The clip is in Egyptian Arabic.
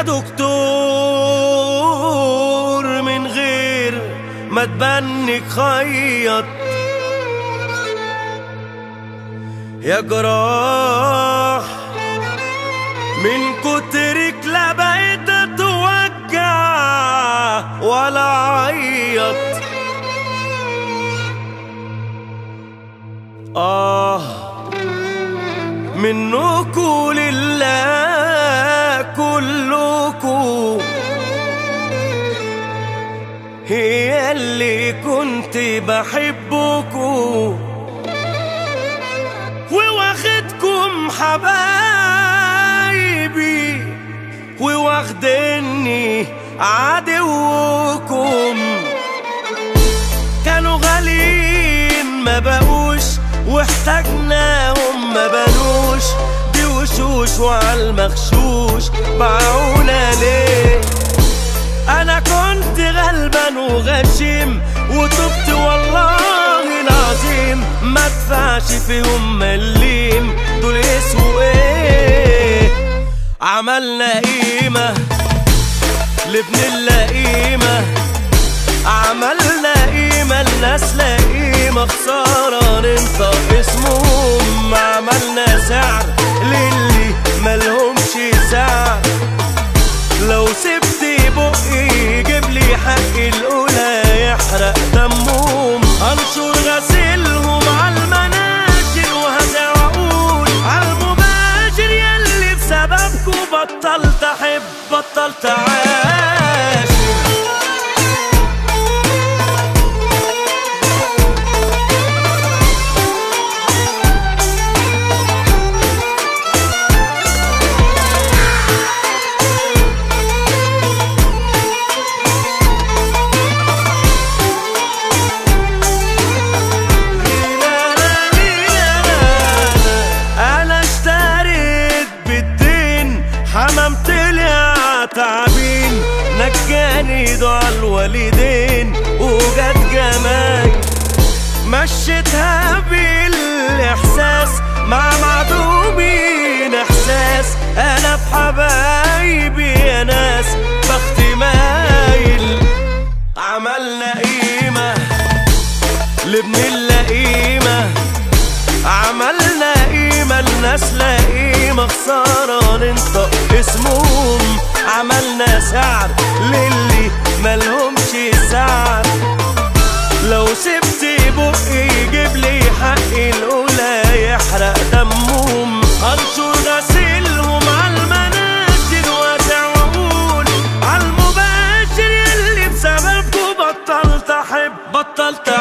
دكتور من غير ما تبنك خيط يا جراح من كترك لا بقيت اتوجع ولا عيط آه منكو لله كلكو هي اللي كنت بحبكو وواخدكم حبايبي وواخدني عدوكم كانوا غاليين ما بقوش واحتاجناهم ما بنوش دي وشوش وعالمغشوش باعونا ليه انا كنت غلبان وغشيم وتبت والله العظيم ما ادفعش فيهم مليم دول يسووا ايه عملنا قيمة لابن اللئيمة عملنا قيمة الناس لئيمة خسارة ننطق اسمهم عملنا سعر للي ملهمش سعر لو سبت بقي يجيب لي حقي الاولى يحرق دمهم هنشر غسيلهم على المناشر وهزع واقول على المباشر ياللي بسببكوا بطلت احب بطلت عاشر انا اشتريت بالدين حمام طلع تعبين نجاني دعاء الوالدين وجت جمال مشيتها بالاحساس مع معدومين احساس انا في حبايبي يا ناس بختي مايل عملنا قيمه لابن اللئيمه عملنا قيمة الناس لقيمة خسارة ننطق اسمهم عملنا سعر للي ملهمش سعر لو سبت بقي يجيب لي حقي الاولى يحرق دمهم هنشر غسيلهم على المناشر واسع واقول على المباشر يلي بسببكوا بطلت احب بطلت